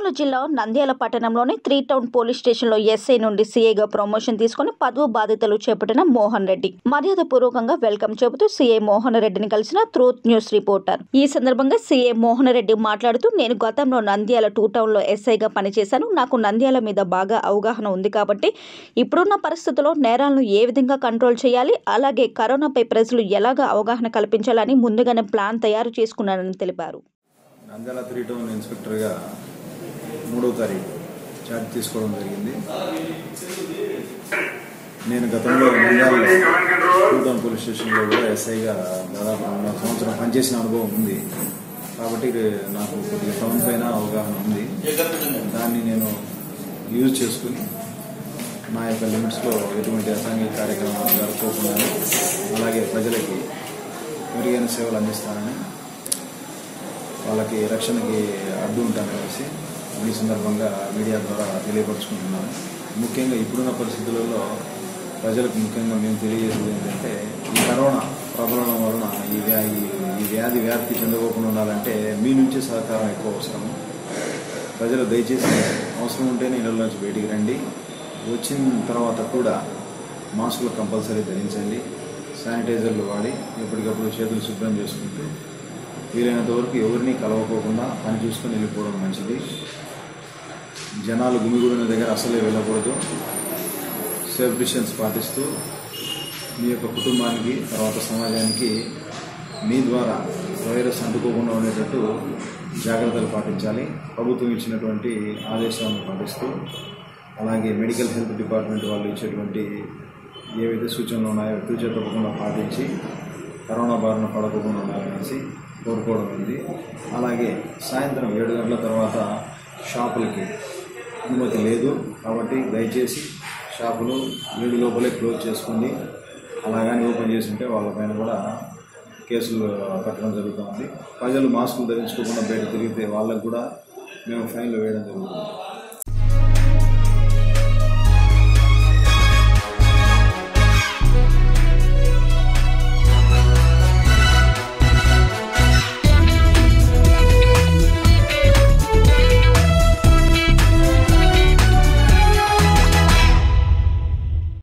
కర్నూలు జిల్లా నంద్యాల పట్టణంలోని three town police స్టేషన్లో ఎస్ఐ నుండి సీఐగా ప్రమోషన్ తీసుకుని పదవు బాధ్యతలు చేపట్టిన మోహన్ రెడ్డి మర్యాద పూర్వకంగా వెల్కమ్ చెబుతూ సీఐ మోహన్ రెడ్డిని కలిసిన ట్రూత్ న్యూస్ రిపోర్టర్ ఈ సందర్భంగా సీఐ మోహన్ రెడ్డి మాట్లాడుతూ నేను గతంలో నంద్యాల టూ టౌన్లో ఎస్ఐగా పనిచేశాను నాకు నంద్యాల మీద బాగా అవగాహన ఉంది కాబట్టి ఇప్పుడున్న పరిస్థితుల్లో నేరాలను ఏ విధంగా కంట్రోల్ చేయాలి అలాగే కరోనాపై ప్రజలు ఎలాగ అవగాహన కల్పించాలని ముందుగానే ప్లాన్ తయారు చేసుకున్నానని తెలిపారు నంద్యాల త్రీ టౌన్ ఇన్స్పెక్టర్గా మూడవ తారీఖు ఛార్జ్ తీసుకోవడం జరిగింది నేను గతంలో నంద్యాలలో టూ టౌన్ పోలీస్ స్టేషన్లో కూడా ఎస్ఐగా దాదాపు రెండున్నర సంవత్సరం పనిచేసిన అనుభవం ఉంది కాబట్టి ఇది నాకు కొద్దిగా టౌన్ పైన అవగాహన ఉంది దాన్ని నేను యూజ్ చేసుకుని నా యొక్క లిమిట్స్లో ఎటువంటి అసాంఘిక కార్యక్రమాలు జరుపుకోకుండా అలాగే ప్రజలకి మెరుగైన సేవలు అందిస్తానని వాళ్ళకి రక్షణకి అడ్డు ఉంటాననేసి ఈ సందర్భంగా మీడియా ద్వారా తెలియపరుచుకుంటున్నాను ముఖ్యంగా ఇప్పుడున్న పరిస్థితులలో ప్రజలకు ముఖ్యంగా మేము తెలియజేసేది ఏంటంటే ఈ కరోనా ప్రబలడం వలన ఈ వ్యా ఈ- ఈ వ్యాధి వ్యాప్తి చెందకోకుండా ఉండాలంటే మీ నుంచి సహకారం ఎక్కువ అవసరం ప్రజలు దయచేసి అవసరం ఉంటేనే ఇళ్ళ నుంచి బయటికి రండి వచ్చిన తర్వాత కూడా మాస్కులు కంపల్సరీ ధరించండి శానిటైజర్లు వాడి ఎప్పటికప్పుడు చేతులు శుభ్రం చేసుకుంటూ వీలైనంత వరకు ఎవరిని కలవకోకుండా పని చూసుకొని వెళ్ళిపోవడం మంచిది జనాలు గుమిగూడిన దగ్గర అసలే వెళ్ళకూడదు సేఫ్ డిస్టెన్స్ పాటిస్తూ మీ యొక్క కుటుంబానికి తర్వాత సమాజానికి మీ ద్వారా వైరస్ అంటుకోకుండా ఉండేటట్టు జాగ్రత్తలు పాటించాలి ప్రభుత్వం ఇచ్చినటువంటి ఆదేశాలను పాటిస్తూ అలాగే మెడికల్ హెల్త్ డిపార్ట్మెంట్ వాళ్ళు ఇచ్చేటువంటి ఏవైతే సూచనలు ఉన్నాయో తూచే తప్పకుండా పాటించి కరోనా బారిన పడకుండా ఉండాలనేసి కోరుకోవడం ఉంది అలాగే సాయంత్రం ఏడు గంటల తర్వాత షాపులకి అనుమతి లేదు కాబట్టి దయచేసి షాపులు ఏడు లోపలే క్లోజ్ చేసుకోండి అలాగని ఓపెన్ చేసి ఉంటే వాళ్ళపైన కూడా కేసులు కట్టడం జరుగుతుంది ప్రజలు మాస్కులు ధరించుకోకుండా బయట తిరిగితే వాళ్ళకు కూడా మేము ఫైన్లు వేయడం జరుగుతుంది